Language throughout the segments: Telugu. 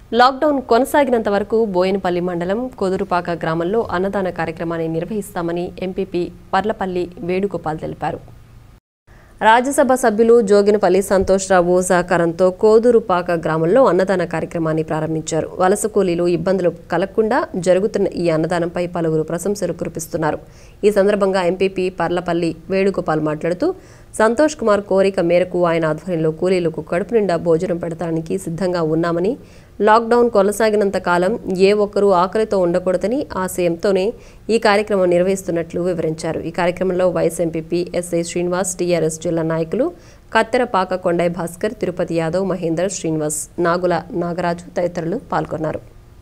లాక్డౌన్ కొనసాగినంత వరకు బోయినపల్లి మండలం కొదురుపాక గ్రామంలో అన్నదాన కార్యక్రమాన్ని నిర్వహిస్తామని ఎంపీపీ పర్లపల్లి వేణుగోపాల్ తెలిపారు రాజ్యసభ సభ్యులు జోగినపల్లి సంతోష్రావు సహకారంతో కోదూరుపాక గ్రామంలో అన్నదాన కార్యక్రమాన్ని ప్రారంభించారు వలస కూలీలు ఇబ్బందులు కలగకుండా జరుగుతున్న ఈ అన్నదానంపై పలువురు ప్రశంసలు కురిపిస్తున్నారు ఈ సందర్భంగా ఎంపీపీ పర్లపల్లి వేణుగోపాల్ మాట్లాడుతూ సంతోష్ కుమార్ కోరిక మేరకు ఆయన ఆధ్వర్యంలో కూలీలకు కడుపు నిండా భోజనం పెడతానికి సిద్ధంగా ఉన్నామని లాక్డౌన్ కొనసాగినంత కాలం ఏ ఒక్కరూ ఆకలితో ఉండకూడదని ఆశయంతోనే ఈ కార్యక్రమం నిర్వహిస్తున్నట్లు వివరించారు ఈ కార్యక్రమంలో vice MPP SI Srinivas TRS జిల్లా నాయకులు కత్తెరపాక కొండై భాస్కర్ తిరుపతి యాదవ్ మహేందర్ శ్రీనివాస్ నాగుల నాగరాజు తదితరులు పాల్గొన్నారు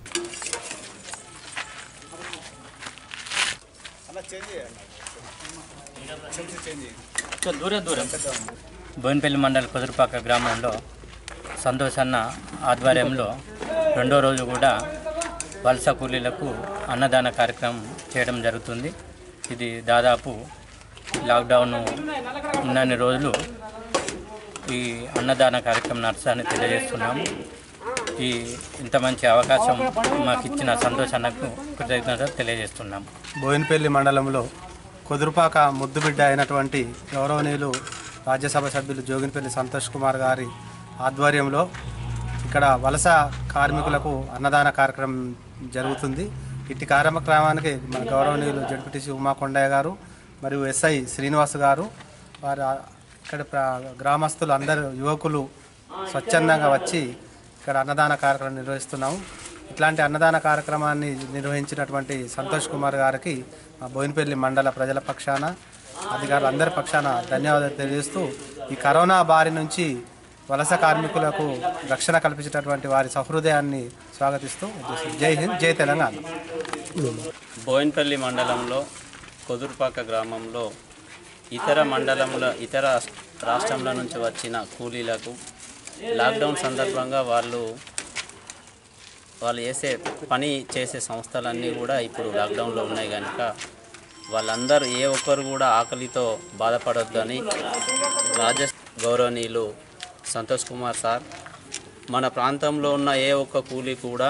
దూరం దూరం బోయినపల్లి మండల కుదురుపాక గ్రామంలో సంతోష్ అన్న ఆధ్వర్యంలో రెండో రోజు కూడా వలస కూలీలకు అన్నదాన కార్యక్రమం చేయడం జరుగుతుంది ఇది దాదాపు లాక్డౌన్ ఉన్నన్ని రోజులు ఈ అన్నదాన కార్యక్రమం నడుస్తారని తెలియజేస్తున్నాము ఈ ఇంత మంచి అవకాశం మాకు ఇచ్చిన సంతోష్ అన్నకు కృతజ్ఞత తెలియజేస్తున్నాము బోయినపల్లి మండలంలో కుదురుపాక ముద్దుబిడ్డ అయినటువంటి గౌరవనీయులు రాజ్యసభ సభ్యులు జోగినపల్లి సంతోష్ కుమార్ గారి ఆధ్వర్యంలో ఇక్కడ వలస కార్మికులకు అన్నదాన కార్యక్రమం జరుగుతుంది ఇట్టి కార్యక్రమానికి మన గౌరవనీయులు జడ్పీటీసీ ఉమా కొండయ్య గారు మరియు ఎస్ఐ శ్రీనివాస్ గారు వారి ఆ- ఇక్కడ ప్ర- గ్రామస్తులు అందరు యువకులు స్వచ్ఛందంగా వచ్చి ఇక్కడ అన్నదాన కార్యక్రమం నిర్వహిస్తున్నాము ఇట్లాంటి అన్నదాన కార్యక్రమాన్ని నిర్వహించినటువంటి సంతోష్ కుమార్ గారికి మా బోయినపల్లి మండల ప్రజల పక్షాన అధికారులు అందరి పక్షాన ధన్యవాదాలు తెలియజేస్తూ ఈ కరోనా బారి నుంచి వలస కార్మికులకు రక్షణ కల్పించేటటువంటి వారి సహృదయాన్ని స్వాగతిస్తూ జై హింద్ జై తెలంగాణ బోయిన్పల్లి మండలంలో కొదురుపాక గ్రామంలో ఇతర మండలంలో ఇతర రాష్ట్రంల నుంచి వచ్చిన కూలీలకు లాక్డౌన్ సందర్భంగా వాళ్ళు వాళ్ళు చేసే పని చేసే సంస్థలన్నీ కూడా ఇప్పుడు లాక్డౌన్లో ఉన్నాయి కనుక వాళ్ళందరూ ఏ ఒక్కరు కూడా ఆకలితో బాధపడొద్దని రాజ గౌరవనీయులు సంతోష్ కుమార్ సార్ మన ప్రాంతంలో ఉన్న ఏ ఒక్క కూలీ కూడా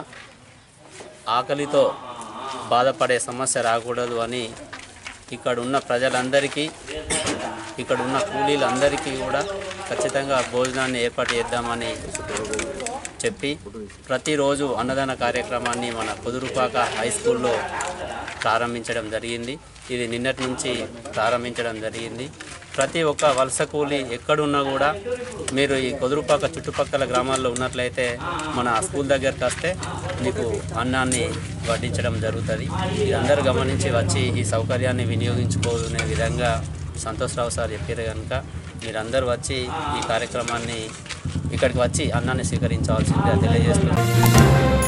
ఆకలితో బాధపడే సమస్య రాకూడదు అని ఇక్కడ ఉన్న ప్రజలందరికీ ఇక్కడ ఉన్న కూలీలందరికీ కూడా ఖచ్చితంగా భోజనాన్ని ఏర్పాటు చేద్దామని చెప్పి ప్రతిరోజు అన్నదాన కార్యక్రమాన్ని మన కుదురుపాక హై స్కూల్లో ప్రారంభించడం జరిగింది ఇది నిన్నటి నుంచి ప్రారంభించడం జరిగింది ప్రతి ఒక్క వలస కూలి ఎక్కడున్నా కూడా మీరు ఈ కుదురుపాక చుట్టుపక్కల గ్రామాల్లో ఉన్నట్లయితే మన స్కూల్ దగ్గరకు వస్తే మీకు అన్నాన్ని వడ్డించడం జరుగుతుంది ఇది అందరూ గమనించి వచ్చి ఈ సౌకర్యాన్ని వినియోగించుకోనే విధంగా సంతోష్రావు సార్ చెప్పారు కనుక మీరందరూ వచ్చి ఈ కార్యక్రమాన్ని ఇక్కడికి వచ్చి అన్నాన్ని స్వీకరించవలసిందిగా తెలియజేస్తున్నాను